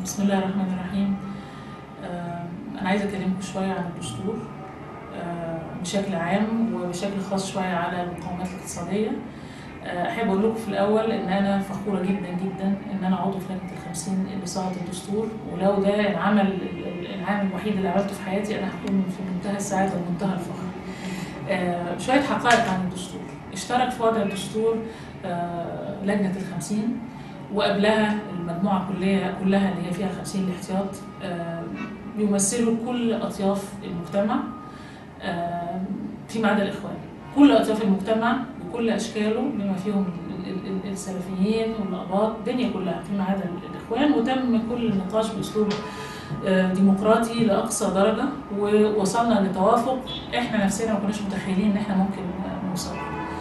بسم الله الرحمن الرحيم أنا عايزة أكلمكم شوية عن الدستور بشكل عام وبشكل خاص شوية على المقاومات الاقتصادية أحب أقول لكم في الأول إن أنا فخورة جدا جدا إن أنا عضو في لجنة الخمسين اللي صاغت الدستور ولو ده العمل العام الوحيد اللي عملته في حياتي أنا هكون في منتهى السعادة ومنتهى الفخر. شوية حقائق عن الدستور اشترك في وضع الدستور لجنة الخمسين وقبلها المجموعة كلها كلها اللي هي فيها 50 الاحتياط بيمثلوا كل أطياف المجتمع فيما عدا الإخوان كل أطياف المجتمع بكل أشكاله بما فيهم السلفيين والأقباط الدنيا كلها فيما عدا الإخوان وتم كل النقاش بأسلوب ديمقراطي لأقصى درجة ووصلنا لتوافق إحنا نفسنا ما كناش متخيلين إن إحنا ممكن نوصل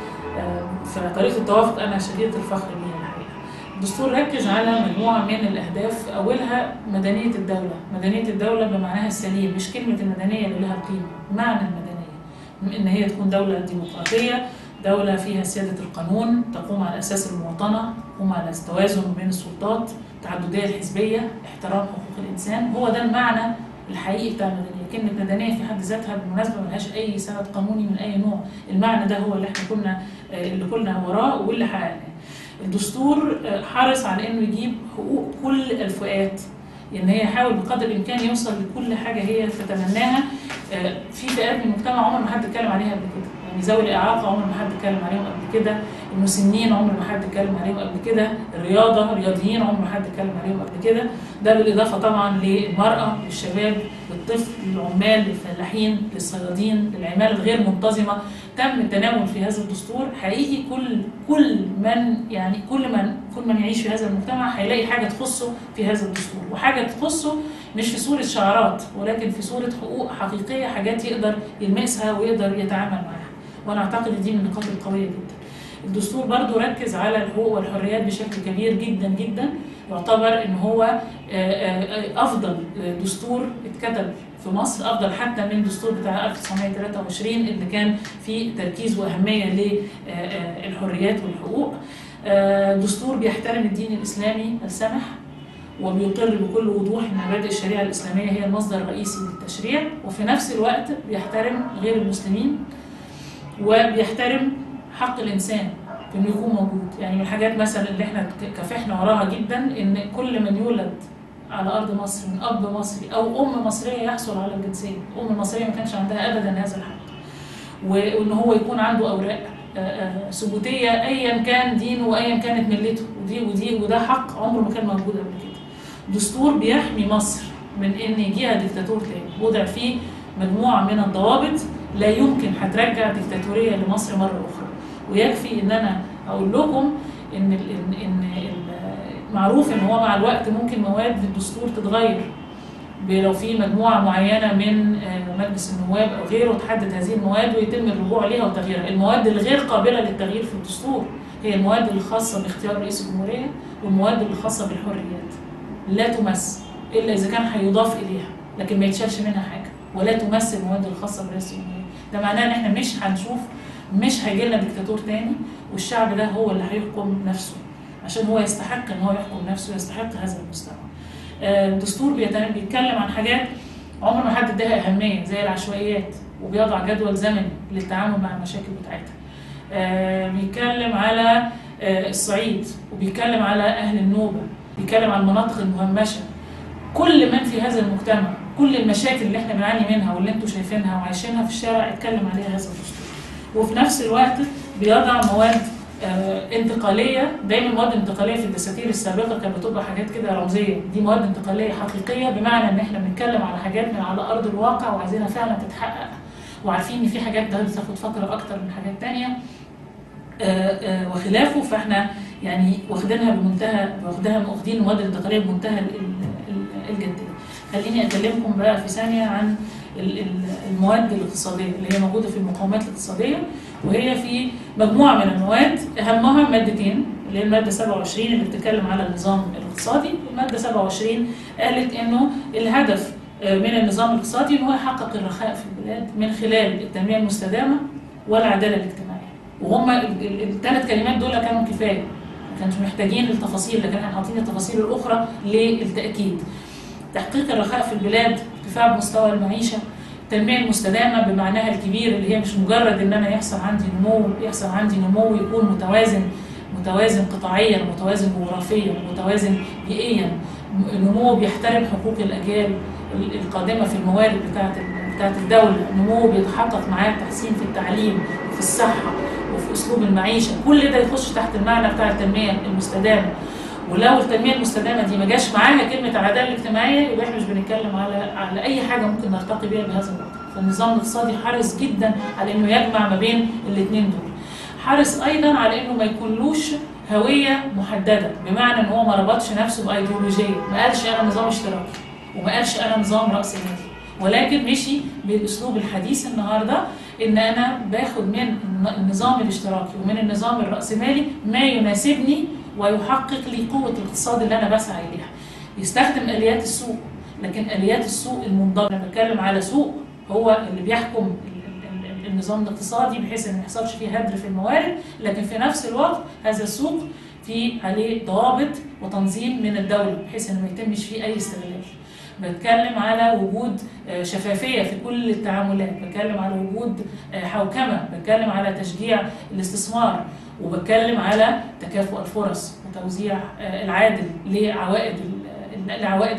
فطريقة التوافق أنا شديدة الفخر بيها الدستور ركز على مجموعة من الأهداف أولها مدنية الدولة مدنية الدولة بمعناها السليم مش كلمة المدنية اللي لها قيمة معنى المدنية إن هي تكون دولة ديمقراطية دولة فيها سيادة القانون تقوم على أساس المواطنة تقوم على التوازن بين السلطات التعددية الحزبية احترام حقوق الإنسان هو ده المعنى الحقيقي بتاع المدنية كلمة مدنية في حد ذاتها بالمناسبة ملهاش أي سند قانوني من أي نوع المعنى ده هو اللي احنا كنا اللي كنا وراه واللي حققناه الدستور حرص على انه يجيب حقوق كل الفئات ان هي يحاول بقدر الامكان يوصل لكل حاجه هي تتمناها في فئات من المجتمع عمر ما حد اتكلم عليها قبل كده يعني ذوي الاعاقه عمر ما حد اتكلم عليهم قبل كده المسنين عمر ما حد اتكلم عليهم قبل كده الرياضه الرياضيين عمر ما حد اتكلم عليهم قبل كده ده بالاضافه طبعا للمراه للشباب للطفل للعمال للفلاحين للصيادين للعماله الغير منتظمه تم التناول في هذا الدستور حقيقي كل كل من يعني كل من كل من يعيش في هذا المجتمع هيلاقي حاجه تخصه في هذا الدستور وحاجه تخصه مش في صوره شعارات ولكن في صوره حقوق حقيقيه حاجات يقدر يلمسها ويقدر يتعامل معاها وانا اعتقد دي من النقاط القويه جدا الدستور برضو ركز على الحقوق والحريات بشكل كبير جدا جدا يعتبر ان هو افضل دستور اتكتب في مصر افضل حتى من الدستور بتاع 1923 اللي كان فيه تركيز واهميه للحريات والحقوق دستور بيحترم الدين الاسلامي السمح وبيقر بكل وضوح ان مبادئ الشريعه الاسلاميه هي المصدر الرئيسي للتشريع وفي نفس الوقت بيحترم غير المسلمين وبيحترم حق الانسان في انه يكون موجود يعني من الحاجات مثلا اللي احنا كافحنا وراها جدا ان كل من يولد على ارض مصر من اب مصري او ام مصريه يحصل على الجنسيه الام المصريه ما كانش عندها ابدا هذا الحق وان هو يكون عنده اوراق ثبوتيه ايا كان دينه وايا كانت ملته ودي ودي وده حق عمره ما كان موجود قبل كده دستور بيحمي مصر من ان يجيها ديكتاتور تاني وضع فيه مجموعه من الضوابط لا يمكن هترجع ديكتاتوريه لمصر مره اخرى ويكفي ان انا اقول لكم ان ان, إن معروف ان هو مع الوقت ممكن مواد الدستور تتغير لو في مجموعه معينه من مجلس النواب او غيره تحدد هذه المواد ويتم الرجوع ليها وتغييرها، المواد الغير قابله للتغيير في الدستور هي المواد الخاصه باختيار رئيس الجمهوريه والمواد الخاصه بالحريات. لا تمس الا اذا كان هيضاف اليها، لكن ما يتشالش منها حاجه، ولا تمس المواد الخاصه برئيس الجمهوريه. ده معناه ان احنا مش هنشوف مش هيجي لنا دكتاتور تاني والشعب ده هو اللي هيحكم نفسه. عشان هو يستحق ان هو يحكم نفسه ويستحق هذا المستوى. الدستور بيتكلم عن حاجات عمر ما حد اداها اهميه زي العشوائيات وبيضع جدول زمني للتعامل مع المشاكل بتاعتها. بيتكلم على الصعيد وبيتكلم على اهل النوبه، بيتكلم عن المناطق المهمشه. كل من في هذا المجتمع، كل المشاكل اللي احنا بنعاني منها واللي انتم شايفينها وعايشينها في الشارع اتكلم عليها هذا الدستور. وفي نفس الوقت بيضع مواد آه انتقاليه دايما المواد الانتقاليه في الدساتير السابقه كانت بتبقى حاجات كده رمزيه دي مواد انتقاليه حقيقيه بمعنى ان احنا بنتكلم على حاجات من على ارض الواقع وعايزينها فعلا تتحقق وعارفين ان في حاجات ده بتاخد فتره اكتر من حاجات تانية آه آه وخلافه فاحنا يعني واخدينها بمنتهى واخدها واخدين المواد الانتقاليه بمنتهى الجديه خليني اكلمكم بقى في ثانيه عن المواد الاقتصاديه اللي هي موجوده في المقاومات الاقتصاديه وهي في مجموعه من المواد اهمها مادتين اللي هي الماده 27 اللي بتتكلم على النظام الاقتصادي، الماده 27 قالت انه الهدف من النظام الاقتصادي ان هو يحقق الرخاء في البلاد من خلال التنميه المستدامه والعداله الاجتماعيه. وهم الثلاث كلمات دول كانوا كفايه ما كانش محتاجين التفاصيل لكن احنا حاطين التفاصيل الاخرى للتاكيد تحقيق الرخاء في البلاد ارتفاع مستوى المعيشه التنميه المستدامه بمعناها الكبير اللي هي مش مجرد ان انا يحصل عندي نمو يحصل عندي نمو يكون متوازن متوازن قطاعيا متوازن جغرافيا متوازن بيئيا نمو بيحترم حقوق الاجيال القادمه في الموارد بتاعه بتاعه الدوله نمو بيتحقق معاه تحسين في التعليم وفي الصحه وفي اسلوب المعيشه كل ده يخش تحت المعنى بتاع التنميه المستدامه ولو التنميه المستدامه دي ما جاش معاها كلمه العداله الاجتماعيه يبقى احنا مش بنتكلم على على اي حاجه ممكن نرتقي بيها بهذا الوقت فالنظام الاقتصادي حريص جدا على انه يجمع ما بين الاثنين دول حرص ايضا على انه ما يكونلوش هويه محدده بمعنى ان هو ما ربطش نفسه بايديولوجيه ما قالش انا نظام اشتراكي وما قالش انا نظام راس مالي ولكن مشي بالاسلوب الحديث النهارده ان انا باخد من النظام الاشتراكي ومن النظام الراسمالي ما يناسبني ويحقق لي قوه الاقتصاد اللي انا بسعى اليها يستخدم اليات السوق لكن اليات السوق المنضبطه انا بتكلم على سوق هو اللي بيحكم النظام الاقتصادي بحيث ان ما يحصلش فيه هدر في الموارد لكن في نفس الوقت هذا السوق في عليه ضوابط وتنظيم من الدوله بحيث ان ما يتمش فيه اي استغلال بتكلم على وجود شفافيه في كل التعاملات بتكلم على وجود حوكمه بتكلم على تشجيع الاستثمار وبتكلم على تكافؤ الفرص وتوزيع العادل لعوائد لعوائد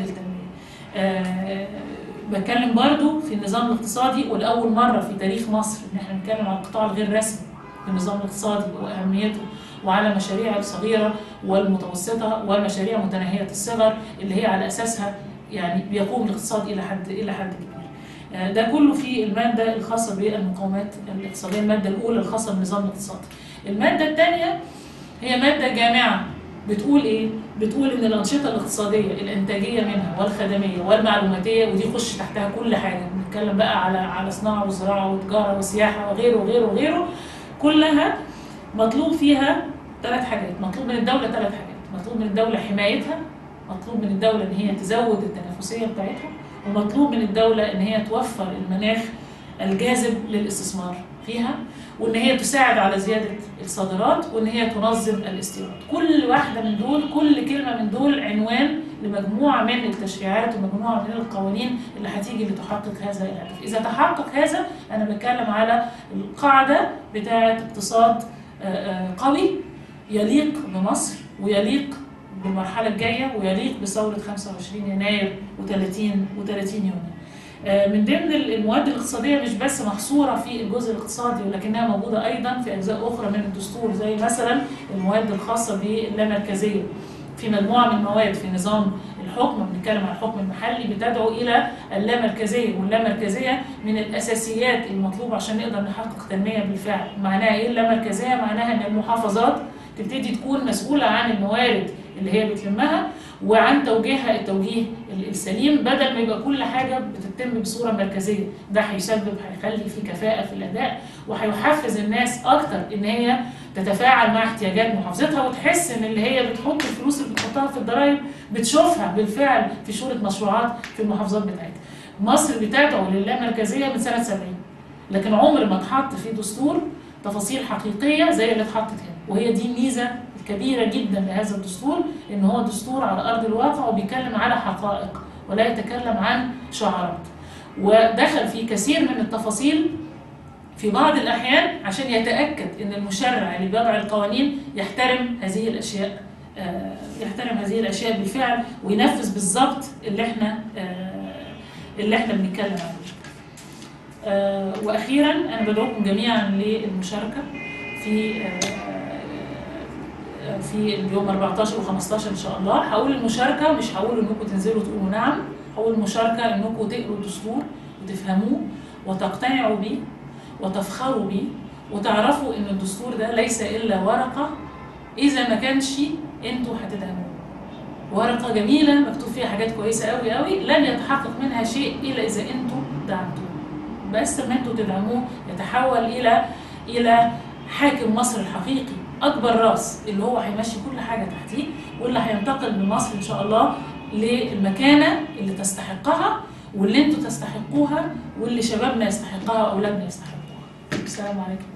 التنميه بتكلم برضو في النظام الاقتصادي ولاول مره في تاريخ مصر ان احنا بنتكلم على القطاع الغير رسمي في النظام الاقتصادي واهميته وعلى مشاريع الصغيره والمتوسطه والمشاريع متناهيه الصغر اللي هي على اساسها يعني بيقوم الاقتصاد الى حد الى حد كبير. ده كله في الماده الخاصه بالمقاومات الاقتصاديه، الماده الاولى الخاصه بالنظام الاقتصادي. الماده الثانيه هي ماده جامعه بتقول ايه؟ بتقول ان الانشطه الاقتصاديه الانتاجيه منها والخدميه والمعلوماتيه ودي يخش تحتها كل حاجه، بنتكلم بقى على على صناعه وزراعه وتجاره وسياحه وغيره وغيره وغيره كلها مطلوب فيها ثلاث حاجات، مطلوب من الدوله ثلاث حاجات، مطلوب من الدوله حمايتها مطلوب من الدولة إن هي تزود التنافسية بتاعتها ومطلوب من الدولة إن هي توفر المناخ الجاذب للاستثمار فيها وإن هي تساعد على زيادة الصادرات وإن هي تنظم الاستيراد كل واحدة من دول كل كلمة من دول عنوان لمجموعة من التشريعات ومجموعة من القوانين اللي هتيجي لتحقق هذا الهدف إذا تحقق هذا أنا بتكلم على القاعدة بتاعة اقتصاد قوي يليق بمصر ويليق بالمرحله الجايه ويليق بثوره 25 يناير و30 و30 يونيو. من ضمن المواد الاقتصاديه مش بس محصوره في الجزء الاقتصادي ولكنها موجوده ايضا في اجزاء اخرى من الدستور زي مثلا المواد الخاصه باللامركزيه. في مجموعه من المواد في نظام الحكم بنتكلم عن الحكم المحلي بتدعو الى اللامركزيه واللامركزيه من الاساسيات المطلوبه عشان نقدر نحقق تنميه بالفعل. معناها ايه اللامركزيه؟ معناها ان المحافظات تبتدي تكون مسؤوله عن الموارد اللي هي بتلمها وعن توجيهها التوجيه السليم بدل ما يبقى كل حاجه بتتم بصوره مركزيه ده هيسبب هيخلي في كفاءه في الاداء وهيحفز الناس اكتر ان هي تتفاعل مع احتياجات محافظتها وتحس ان اللي هي بتحط الفلوس اللي بتحطها في الضرائب بتشوفها بالفعل في صوره مشروعات في المحافظات بتاعتها. مصر بتدعو للامركزيه من سنه 70 لكن عمر ما اتحط في دستور تفاصيل حقيقيه زي اللي اتحطت هنا وهي دي الميزه كبيرة جدا لهذا الدستور ان هو دستور على ارض الواقع وبيتكلم على حقائق ولا يتكلم عن شعارات ودخل في كثير من التفاصيل في بعض الاحيان عشان يتاكد ان المشرع اللي بيضع القوانين يحترم هذه الاشياء يحترم هذه الاشياء بالفعل وينفذ بالظبط اللي احنا اللي احنا بنتكلم عنه. واخيرا انا بدعوكم جميعا للمشاركه في في اليوم 14 و15 ان شاء الله هقول المشاركه مش هقول انكم تنزلوا تقولوا نعم هقول المشاركه انكم تقروا الدستور وتفهموه وتقتنعوا بيه وتفخروا بيه وتعرفوا ان الدستور ده ليس الا ورقه اذا ما كانش انتوا هتدعموه ورقه جميله مكتوب فيها حاجات كويسه قوي قوي لن يتحقق منها شيء الا اذا انتوا دعمتوه بس لما انتوا تدعموه يتحول الى الى حاكم مصر الحقيقي اكبر راس اللي هو هيمشي كل حاجه تحتيه واللي هينتقل من مصر ان شاء الله للمكانه اللي تستحقها واللي انتوا تستحقوها واللي شبابنا يستحقها واولادنا يستحقوها. السلام عليكم.